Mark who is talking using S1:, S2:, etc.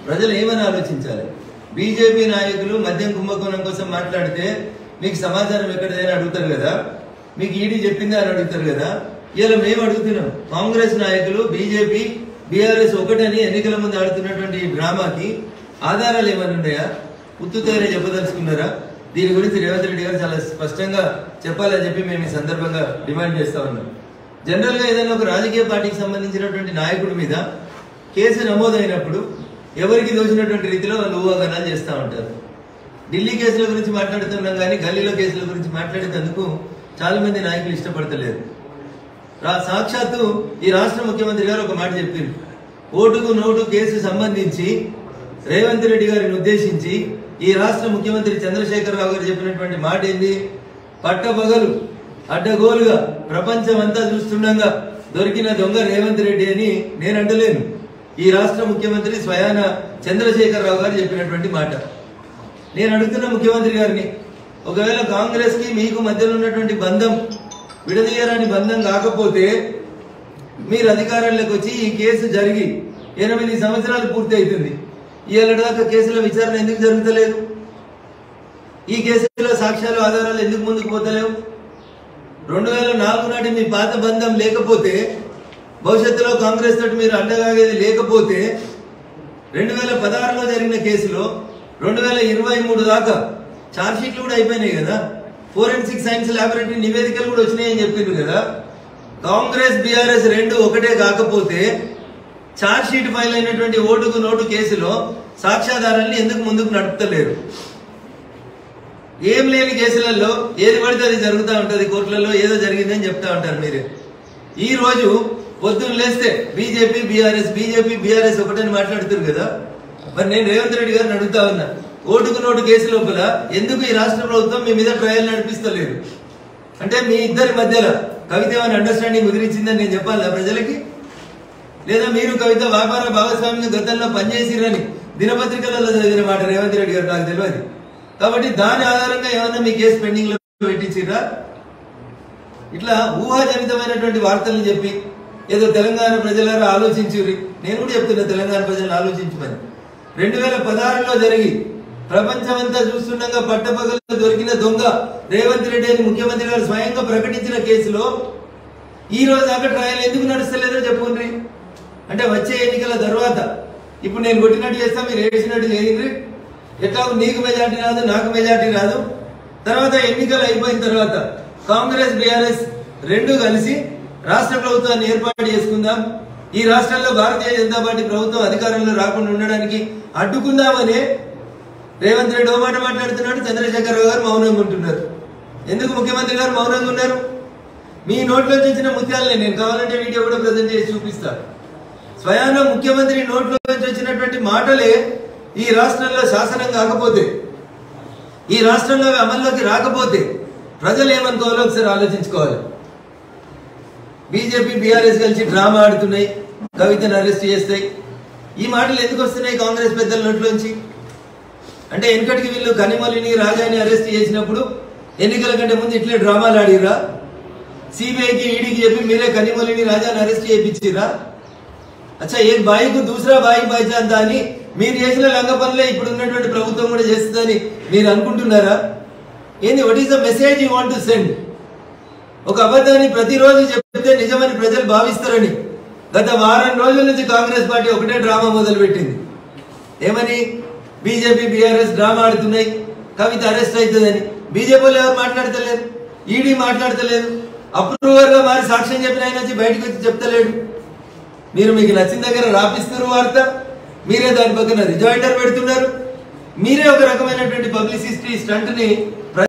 S1: ప్రజలు ఏమని ఆలోచించాలి బీజేపీ నాయకులు మద్యం కుంభకోణం కోసం మాట్లాడితే మీకు సమాచారం ఎక్కడైనా అడుగుతారు కదా మీకు ఈడీ చెప్పిందా అని అడుగుతారు కదా ఇలా మేము అడుగుతున్నాం కాంగ్రెస్ నాయకులు బీజేపీ బీఆర్ఎస్ ఒకటని ఎన్నికల ముందు ఆడుతున్నటువంటి ఈ డ్రామాకి ఆధారాలు ఏమైనా ఉన్నాయా ఉత్తుతేనే చెప్పదలుచుకున్నారా దీని గురించి రేవంత్ రెడ్డి గారు చాలా స్పష్టంగా చెప్పాలని చెప్పి మేము ఈ సందర్భంగా డిమాండ్ చేస్తా ఉన్నాం జనరల్ గా ఏదైనా ఒక రాజకీయ పార్టీకి సంబంధించినటువంటి నాయకుడి మీద కేసు నమోదైనప్పుడు ఎవరికి దోచినటువంటి రీతిలో వాళ్ళు ఊహాగానాలు చేస్తూ ఉంటారు ఢిల్లీ కేసుల గురించి మాట్లాడుతున్నాం కానీ గల్లీలో కేసుల గురించి మాట్లాడేందుకు చాలా మంది నాయకులు ఇష్టపడతలేరు రా- సాక్షాత్తు ఈ రాష్ట్ర ముఖ్యమంత్రి గారు ఒక మాట చెప్పారు ఓటుకు నోటు కేసు సంబంధించి రేవంత్ రెడ్డి గారిని ఉద్దేశించి ఈ రాష్ట్ర ముఖ్యమంత్రి చంద్రశేఖరరావు గారు చెప్పినటువంటి మాట ఏంది పట్టపగలు అడ్డగోలుగా ప్రపంచం అంతా చూస్తుండగా దొరికిన దొంగ రేవంత్ రెడ్డి అని నేను అంటలేను ఈ రాష్ట్ర ముఖ్యమంత్రి స్వయాన చంద్రశేఖరరావు గారు చెప్పినటువంటి మాట నేను అడుగుతున్న ముఖ్యమంత్రి గారిని ఒకవేళ కాంగ్రెస్ కి మీకు మధ్యలో ఉన్నటువంటి బంధం విడదీయరాని బంధం కాకపోతే మీరు అధికారంలోకి వచ్చి ఈ కేసు జరిగి ఎనిమిది సంవత్సరాలు పూర్తి అవుతుంది ఏళ్ళ దాకా కేసుల విచారణ ఎందుకు జరుగుతలేదు ఈ కేసులో సాక్ష్యాలు ఆధారాలు ఎందుకు ముందుకు పోతలేవు రెండు వేల నాలుగు నాటి మీ పాత బంధం లేకపోతే భవిష్యత్తులో కాంగ్రెస్ తోటి మీరు అండగాగేది లేకపోతే రెండు వేల పదహారులో జరిగిన కేసులో రెండు వేల ఇరవై మూడు దాకా ఛార్జ్ షీట్లు కూడా అయిపోయినాయి కదా ఫోరెన్సిక్ సైన్స్ ల్యాబొరేటరీ నివేదికలు కూడా వచ్చినాయని చెప్పిండ్రు కదా కాంగ్రెస్ బీఆర్ఎస్ రెండు ఒకటే కాకపోతే ఛార్జ్ షీట్ ఫైల్ అయినటువంటి ఓటుకు నోటు కేసులో సాక్ష్యాధారాన్ని ఎందుకు ముందుకు నడుపుతలేరు ఏం లేని కేసులలో ఏది పడితే అది జరుగుతూ ఉంటది కోర్టులలో ఏదో జరిగిందని చెప్తా ఉంటారు మీరే ఈ రోజు పొద్దున్న లేస్తే బీజేపీ బీఆర్ఎస్ బీజేపీ బీఆర్ఎస్ ఒకటని మాట్లాడుతున్నారు కదా మరి నేను రేవంత్ రెడ్డి గారిని అడుగుతా ఉన్నా ఓటుకు నోటు కేసు లోపల ఎందుకు ఈ రాష్ట్ర ప్రభుత్వం మీ మీద ట్రయల్ నడిపిస్తలేదు అంటే మీ ఇద్దరి మధ్యలో కవిత ఏమైనా అండర్స్టాండింగ్ కుదిరించిందని నేను చెప్పాలా ప్రజలకి లేదా మీరు కవిత వ్యాపార భాగస్వామ్యం గతంలో పనిచేసిరని దినపత్రికలలో చదివిన మాట రేవంత్ రెడ్డి గారు నాకు తెలియదు కాబట్టి దాని ఆధారంగా ఏమన్నా మీ కేసు పెండింగ్ లో పెట్టించిరా ఇట్లా ఊహాజనితమైనటువంటి వార్తలను చెప్పి ఏదో తెలంగాణ ప్రజలారా ఆలోచించురి నేను కూడా చెప్తున్నా తెలంగాణ ప్రజలను ఆలోచించమని రెండు వేల పదహారులో జరిగి ప్రపంచమంతా చూస్తుండగా పట్టపగలు దొరికిన దొంగ రేవంత్ రెడ్డి అని ముఖ్యమంత్రి గారు స్వయంగా ప్రకటించిన కేసులో ఈ రోజు దాకా ట్రయల్ ఎందుకు నడుస్తలేదో చెప్పుండ్రి అంటే వచ్చే ఎన్నికల తర్వాత ఇప్పుడు నేను కొట్టినట్టు చేస్తా మీరు ఏడిచినట్టు చేయండి ఎట్లా నీకు మెజార్టీ రాదు నాకు మెజార్టీ రాదు తర్వాత ఎన్నికలు అయిపోయిన తర్వాత కాంగ్రెస్ బీఆర్ఎస్ రెండు కలిసి రాష్ట్ర ప్రభుత్వాన్ని ఏర్పాటు చేసుకుందాం ఈ రాష్ట్రంలో భారతీయ జనతా పార్టీ ప్రభుత్వం అధికారంలో రాకుండా ఉండడానికి అడ్డుకుందామని రేవంత్ రెడ్డి ఓ మాట మాట్లాడుతున్నాడు చంద్రశేఖరరావు గారు మౌనంగా ఉంటున్నారు ఎందుకు ముఖ్యమంత్రి గారు మౌనంగా ఉన్నారు మీ నోట్లోంచి వచ్చిన ముత్యాలని నేను కావాలంటే వీడియో కూడా ప్రజెంట్ చేసి చూపిస్తా స్వయాన ముఖ్యమంత్రి నోట్లోంచి వచ్చినటువంటి మాటలే ఈ రాష్ట్రంలో శాసనం కాకపోతే ఈ రాష్ట్రంలో అవి అమల్లోకి రాకపోతే ప్రజలు ఏమనుకోవాలో ఒకసారి ఆలోచించుకోవాలి బీజేపీ బీఆర్ఎస్ కలిసి డ్రామా ఆడుతున్నాయి కవితను అరెస్ట్ చేస్తాయి ఈ మాటలు ఎందుకు వస్తున్నాయి కాంగ్రెస్ పెద్దల నోట్లోంచి అంటే వెనకటికి వీళ్ళు కనిమొలిని రాజాని అరెస్ట్ చేసినప్పుడు ఎన్నికల కంటే ముందు ఇట్లే డ్రామాలు ఆడిరా సిబిఐకి ఈడీకి చెప్పి మీరే కనిమొలిని రాజాని అరెస్ట్ చేయించిరా అచ్చా ఏ బాయికు దూసరా బాయి బాయ్చాందా అని మీరు చేసిన లంగ పనులే ఇప్పుడు ఉన్నటువంటి ప్రభుత్వం కూడా చేస్తుందని మీరు అనుకుంటున్నారా ఏంది what is the message you want to send ఒక అబద్ధాన్ని ప్రతిరోజు చెప్తే నిజమని ప్రజలు భావిస్తారని గత వారం రోజుల నుంచి కాంగ్రెస్ పార్టీ ఒకటే డ్రామా మొదలు పెట్టింది ఏమని బీజేపీ బీఆర్ఎస్ డ్రామా ఆడుతున్నాయి కవిత అరెస్ట్ అవుతుందని బీజేపీ వాళ్ళు ఎవరు మాట్లాడతలేరు ఈడీ మాట్లాడతలేదు అప్రూవర్ గా మారి సాక్ష్యం చెప్పిన ఆయన వచ్చి బయటకు వచ్చి చెప్తలేడు మీరు మీకు నచ్చిన దగ్గర రాపిస్తున్నారు వార్త మీరే దాని పక్కన రిజాయిండర్ పెడుతున్నారు మీరే ఒక రకమైనటువంటి పబ్లిసిటీ స్టంట్ ని